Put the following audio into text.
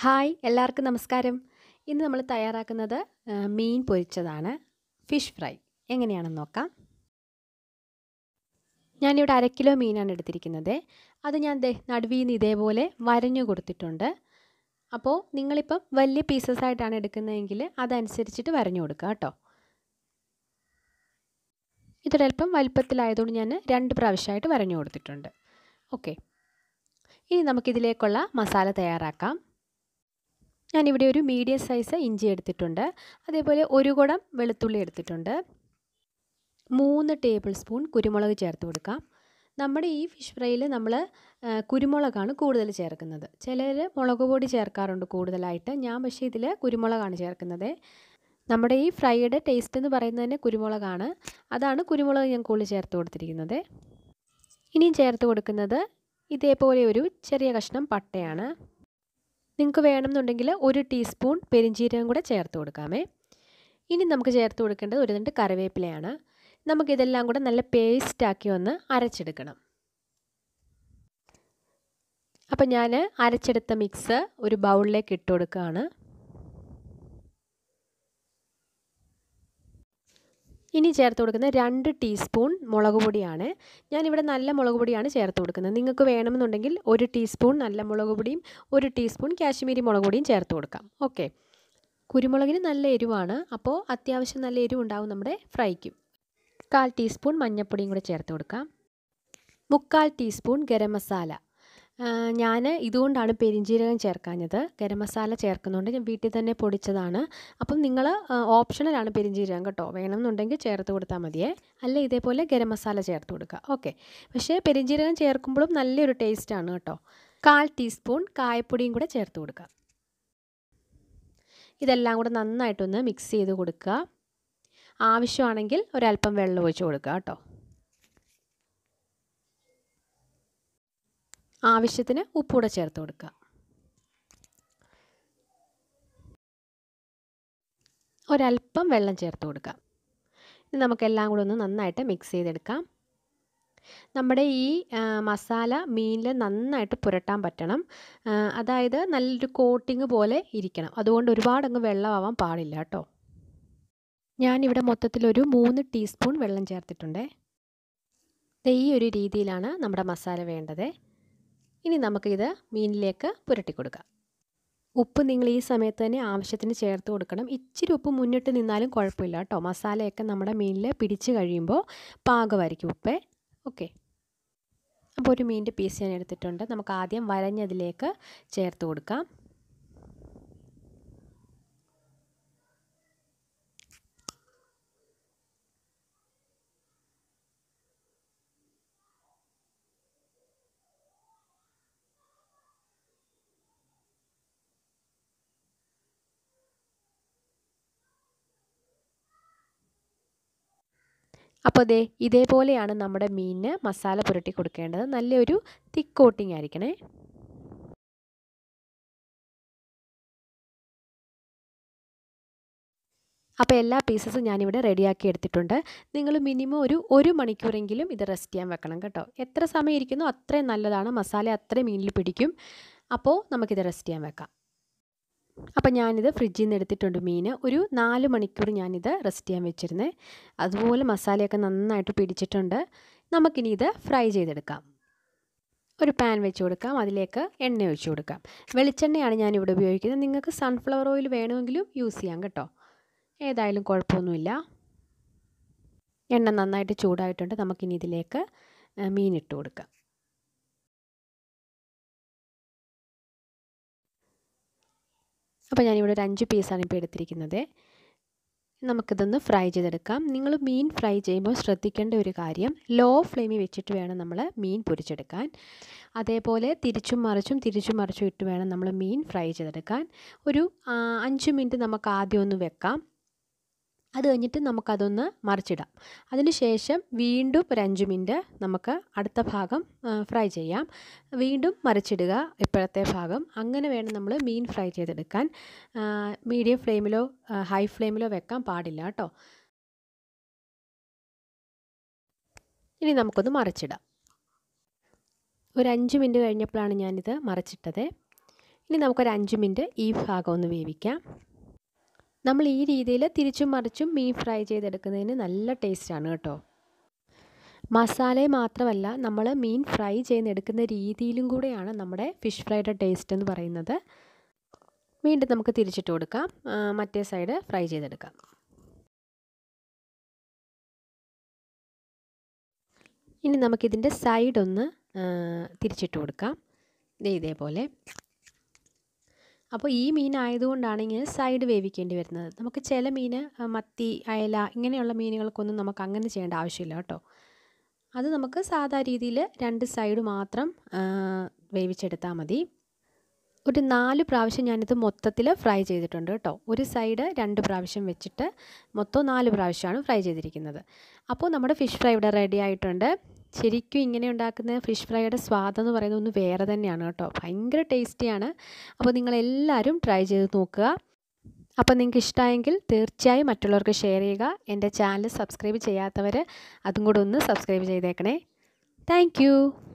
hi എല്ലാവർക്കും നമസ്കാരം ഇന്ന് നമ്മൾ തയ്യാറാക്കുന്നത് ആ, മീൻ പൊരിച്ചതാണ് ഫിഷ് ഫ്രൈ എങ്ങനെയാണെന്ന് നോക്കാം ഞാനിവിടെ അര കിലോ മീനാണ് എടുത്തിരിക്കുന്നത് അത് ഞാൻ ദേ നടുവിൽ നിന്ന് ഇതേപോലെ വരഞ്ഞു കൊടുത്തിട്ടുണ്ട് അപ്പോൾ നിങ്ങളിപ്പം വലിയ പീസസ് ആയിട്ടാണ് എടുക്കുന്നതെങ്കിൽ അതനുസരിച്ചിട്ട് വരഞ്ഞു കൊടുക്കുക കേട്ടോ ഇതൊരല്പം വലിപ്പത്തിലായതുകൊണ്ട് ഞാൻ രണ്ട് പ്രാവശ്യമായിട്ട് വരഞ്ഞു കൊടുത്തിട്ടുണ്ട് ഓക്കെ ഇനി നമുക്കിതിലേക്കുള്ള മസാല തയ്യാറാക്കാം ഞാനിവിടെ ഒരു മീഡിയം സൈസ് ഇഞ്ചി എടുത്തിട്ടുണ്ട് അതേപോലെ ഒരു കുടം വെളുത്തുള്ളി എടുത്തിട്ടുണ്ട് മൂന്ന് ടേബിൾ സ്പൂൺ കുരുമുളക് ചേർത്ത് കൊടുക്കാം നമ്മുടെ ഈ ഫിഷ് ഫ്രൈയിൽ നമ്മൾ കുരുമുളകാണ് കൂടുതൽ ചേർക്കുന്നത് ചിലർ മുളക് പൊടി ചേർക്കാറുണ്ട് കൂടുതലായിട്ട് ഞാൻ പക്ഷേ ഇതിൽ കുരുമുളകാണ് ചേർക്കുന്നത് നമ്മുടെ ഈ ഫ്രൈയുടെ ടേസ്റ്റ് എന്ന് പറയുന്നത് തന്നെ കുരുമുളകാണ് അതാണ് കുരുമുളക് ഞാൻ കൂടുതൽ ചേർത്ത് കൊടുത്തിരിക്കുന്നത് ഇനിയും ചേർത്ത് കൊടുക്കുന്നത് ഇതേപോലെ ഒരു ചെറിയ കഷ്ണം പട്ടയാണ് നിങ്ങൾക്ക് വേണമെന്നുണ്ടെങ്കിൽ ഒരു ടീസ്പൂൺ പെരിഞ്ചീരകം കൂടെ ചേർത്ത് കൊടുക്കാമേ ഇനി നമുക്ക് ചേർത്ത് കൊടുക്കേണ്ടത് ഒരു രണ്ട് കറിവേപ്പിലയാണ് നമുക്കിതെല്ലാം കൂടെ നല്ല പേസ്റ്റാക്കി ഒന്ന് അരച്ചെടുക്കണം അപ്പം ഞാൻ അരച്ചെടുത്ത മിക്സ് ഒരു ബൗളിലേക്ക് ഇട്ട് കൊടുക്കുകയാണ് ഇനി ചേർത്ത് കൊടുക്കുന്നത് രണ്ട് ടീസ്പൂൺ മുളക് പൊടിയാണ് ഞാനിവിടെ നല്ല മുളക് പൊടിയാണ് ചേർത്ത് കൊടുക്കുന്നത് നിങ്ങൾക്ക് വേണമെന്നുണ്ടെങ്കിൽ ഒരു ടീസ്പൂൺ നല്ല മുളക് പൊടിയും ഒരു ടീസ്പൂൺ കാശ്മീരി മുളക് പൊടിയും ചേർത്ത് കൊടുക്കാം ഓക്കെ കുരുമുളകിന് നല്ല എരിവാണ് അപ്പോൾ അത്യാവശ്യം നല്ല എരിവ് ഉണ്ടാവും നമ്മുടെ ഫ്രൈക്കും കാൽ ടീസ്പൂൺ മഞ്ഞൾപ്പൊടിയും കൂടെ ചേർത്ത് കൊടുക്കാം മുക്കാൽ ടീസ്പൂൺ ഗരം മസാല ഞാൻ ഇതുകൊണ്ടാണ് പെരിഞ്ജീരകം ചേർക്കാഞ്ഞത് ഗരം മസാല ചേർക്കുന്നതുകൊണ്ട് ഞാൻ വീട്ടിൽ തന്നെ പൊടിച്ചതാണ് അപ്പം നിങ്ങൾ ഓപ്ഷണലാണ് പെരിഞ്ജീരകം കേട്ടോ വേണമെന്നുണ്ടെങ്കിൽ ചേർത്ത് കൊടുത്താൽ മതിയേ അല്ല ഇതേപോലെ ഗരം മസാല ചേർത്ത് കൊടുക്കുക ഓക്കെ പക്ഷേ പെരിഞ്ജീരകം ചേർക്കുമ്പോഴും നല്ലൊരു ടേസ്റ്റാണ് കേട്ടോ കാൽ ടീസ്പൂൺ കായപ്പൊടിയും കൂടെ ചേർത്ത് കൊടുക്കുക ഇതെല്ലാം കൂടെ നന്നായിട്ടൊന്ന് മിക്സ് ചെയ്ത് കൊടുക്കുക ആവശ്യമാണെങ്കിൽ ഒരല്പം വെള്ളം ഒഴിച്ച് കൊടുക്കുക കേട്ടോ ആവശ്യത്തിന് ഉപ്പൂടെ ചേർത്ത് കൊടുക്കുക ഒരല്പം വെള്ളം ചേർത്ത് കൊടുക്കാം ഇനി നമുക്കെല്ലാം കൂടെ ഒന്ന് നന്നായിട്ട് മിക്സ് ചെയ്തെടുക്കാം നമ്മുടെ ഈ മസാല മീനിൽ നന്നായിട്ട് പുരട്ടാൻ പറ്റണം അതായത് നല്ലൊരു കോട്ടിങ് പോലെ ഇരിക്കണം അതുകൊണ്ട് ഒരുപാടങ്ങ് വെള്ളമാവാൻ പാടില്ല കേട്ടോ ഞാനിവിടെ മൊത്തത്തിലൊരു മൂന്ന് ടീസ്പൂൺ വെള്ളം ചേർത്തിട്ടുണ്ട് ഈ ഒരു രീതിയിലാണ് നമ്മുടെ മസാല വേണ്ടത് ഇനി നമുക്കിത് മീനിലേക്ക് പുരട്ടി കൊടുക്കാം ഉപ്പ് നിങ്ങൾ ഈ സമയത്ത് തന്നെ ആവശ്യത്തിന് ചേർത്ത് കൊടുക്കണം ഇച്ചിരി ഉപ്പ് മുന്നിട്ട് നിന്നാലും കുഴപ്പമില്ല കേട്ടോ മസാലയൊക്കെ നമ്മുടെ മീനിൽ പിടിച്ച് കഴിയുമ്പോൾ പാകമായിരിക്കും ഉപ്പ് ഓക്കെ അപ്പോൾ ഒരു മീനിൻ്റെ പീസ് ഞാൻ എടുത്തിട്ടുണ്ട് നമുക്ക് ആദ്യം വരഞ്ഞതിലേക്ക് ചേർത്ത് കൊടുക്കാം അപ്പോൾ ദേ ഇതേപോലെയാണ് നമ്മുടെ മീനിന് മസാല പുരട്ടി കൊടുക്കേണ്ടത് നല്ലൊരു തിക്ക് കോട്ടിംഗ് ആയിരിക്കണേ അപ്പോൾ എല്ലാ പീസസും ഞാനിവിടെ റെഡിയാക്കി എടുത്തിട്ടുണ്ട് നിങ്ങൾ മിനിമം ഒരു ഒരു മണിക്കൂറെങ്കിലും ഇത് റെസ്റ്റ് ചെയ്യാൻ വെക്കണം കേട്ടോ എത്ര സമയം ഇരിക്കുന്നോ അത്രയും നല്ലതാണ് മസാല അത്രയും മീനിൽ പിടിക്കും അപ്പോൾ നമുക്കിത് റെസ്റ്റ് ചെയ്യാൻ വെക്കാം അപ്പം ഞാനിത് ഫ്രിഡ്ജിൽ നിന്ന് എടുത്തിട്ടുണ്ട് മീൻ ഒരു നാല് മണിക്കൂർ ഞാനിത് റെസ്റ്റ് ചെയ്യാൻ വെച്ചിരുന്നേ അതുപോലെ മസാലയൊക്കെ നന്നായിട്ട് പിടിച്ചിട്ടുണ്ട് നമുക്കിനി ഇത് ഫ്രൈ ചെയ്തെടുക്കാം ഒരു പാൻ വെച്ച് കൊടുക്കാം അതിലേക്ക് എണ്ണ ഒഴിച്ച് കൊടുക്കാം വെളിച്ചെണ്ണയാണ് ഞാനിവിടെ ഉപയോഗിക്കുന്നത് നിങ്ങൾക്ക് സൺഫ്ലവർ ഓയിൽ വേണമെങ്കിലും യൂസ് ചെയ്യാം കേട്ടോ ഏതായാലും കുഴപ്പമൊന്നുമില്ല എണ്ണ നന്നായിട്ട് ചൂടായിട്ടുണ്ട് നമുക്കിനി ഇതിലേക്ക് മീൻ ഇട്ട് കൊടുക്കാം അപ്പോൾ ഞാനിവിടെ ഒരു അഞ്ച് പീസാണ് ഇപ്പോൾ എടുത്തിരിക്കുന്നത് നമുക്കിതൊന്ന് ഫ്രൈ ചെയ്തെടുക്കാം നിങ്ങൾ മീൻ ഫ്രൈ ചെയ്യുമ്പോൾ ശ്രദ്ധിക്കേണ്ട ഒരു കാര്യം ലോ ഫ്ലെയിമിൽ വെച്ചിട്ട് വേണം നമ്മൾ മീൻ പൊരിച്ചെടുക്കാൻ അതേപോലെ തിരിച്ചും മറിച്ചും തിരിച്ചും മറിച്ചും ഇട്ട് വേണം നമ്മൾ മീൻ ഫ്രൈ ചെയ്തെടുക്കാൻ ഒരു അഞ്ച് മിനിറ്റ് നമുക്ക് ആദ്യം ഒന്ന് വെക്കാം അത് കഴിഞ്ഞിട്ട് നമുക്കതൊന്ന് മറിച്ചിടാം അതിനുശേഷം വീണ്ടും ഒരു അഞ്ച് മിനിറ്റ് നമുക്ക് അടുത്ത ഭാഗം ഫ്രൈ ചെയ്യാം വീണ്ടും മറിച്ചിടുക ഇപ്പോഴത്തെ ഭാഗം അങ്ങനെ വേണം നമ്മൾ മീൻ ഫ്രൈ ചെയ്തെടുക്കാൻ മീഡിയം ഫ്ലെയിമിലോ ഹൈ ഫ്ലെയിമിലോ വെക്കാൻ പാടില്ല കേട്ടോ ഇനി നമുക്കൊന്ന് മറിച്ചിടാം ഒരു അഞ്ച് മിനിറ്റ് കഴിഞ്ഞപ്പോഴാണ് ഞാനിത് മറിച്ചിട്ടത് ഇനി നമുക്കൊരു അഞ്ച് മിനിറ്റ് ഈ ഭാഗം ഒന്ന് വേവിക്കാം നമ്മൾ ഈ രീതിയിൽ തിരിച്ചും മറിച്ചും മീൻ ഫ്രൈ ചെയ്തെടുക്കുന്നതിന് നല്ല ടേസ്റ്റാണ് കേട്ടോ മസാലയെ മാത്രമല്ല നമ്മൾ മീൻ ഫ്രൈ ചെയ്തെടുക്കുന്ന രീതിയിലും കൂടെയാണ് നമ്മുടെ ഫിഷ് ഫ്രൈയുടെ ടേസ്റ്റ് എന്ന് പറയുന്നത് വീണ്ടും നമുക്ക് തിരിച്ചിട്ട് കൊടുക്കാം മറ്റേ സൈഡ് ഫ്രൈ ചെയ്തെടുക്കാം ഇനി നമുക്കിതിൻ്റെ സൈഡ് ഒന്ന് തിരിച്ചിട്ട് കൊടുക്കാം ഇതേപോലെ അപ്പോൾ ഈ മീൻ ആയതുകൊണ്ടാണ് ഇങ്ങനെ സൈഡ് വേവിക്കേണ്ടി വരുന്നത് നമുക്ക് ചില മീൻ മത്തി അയല ഇങ്ങനെയുള്ള മീനുകൾക്കൊന്നും നമുക്ക് അങ്ങനെ ചെയ്യേണ്ട ആവശ്യമില്ല കേട്ടോ അത് നമുക്ക് സാധാ രീതിയിൽ രണ്ട് സൈഡ് മാത്രം വേവിച്ചെടുത്താൽ മതി ഒരു നാല് പ്രാവശ്യം ഞാനിത് മൊത്തത്തിൽ ഫ്രൈ ചെയ്തിട്ടുണ്ട് കേട്ടോ ഒരു സൈഡ് രണ്ട് പ്രാവശ്യം വെച്ചിട്ട് മൊത്തം നാല് പ്രാവശ്യമാണ് ഫ്രൈ ചെയ്തിരിക്കുന്നത് അപ്പോൾ നമ്മുടെ ഫിഷ് ഫ്രൈ ഇവിടെ റെഡി ആയിട്ടുണ്ട് ശരിക്കും ഇങ്ങനെ ഉണ്ടാക്കുന്ന ഫിഷ് ഫ്രൈയുടെ സ്വാദെന്ന് പറയുന്നത് ഒന്ന് വേറെ തന്നെയാണ് കേട്ടോ ഭയങ്കര ടേസ്റ്റിയാണ് അപ്പോൾ നിങ്ങളെല്ലാവരും ട്രൈ ചെയ്ത് നോക്കുക അപ്പോൾ നിങ്ങൾക്ക് ഇഷ്ടമായെങ്കിൽ തീർച്ചയായും മറ്റുള്ളവർക്ക് ഷെയർ ചെയ്യുക എൻ്റെ ചാനൽ സബ്സ്ക്രൈബ് ചെയ്യാത്തവർ അതും കൂടെ ഒന്ന് സബ്സ്ക്രൈബ് ചെയ്തേക്കണേ താങ്ക്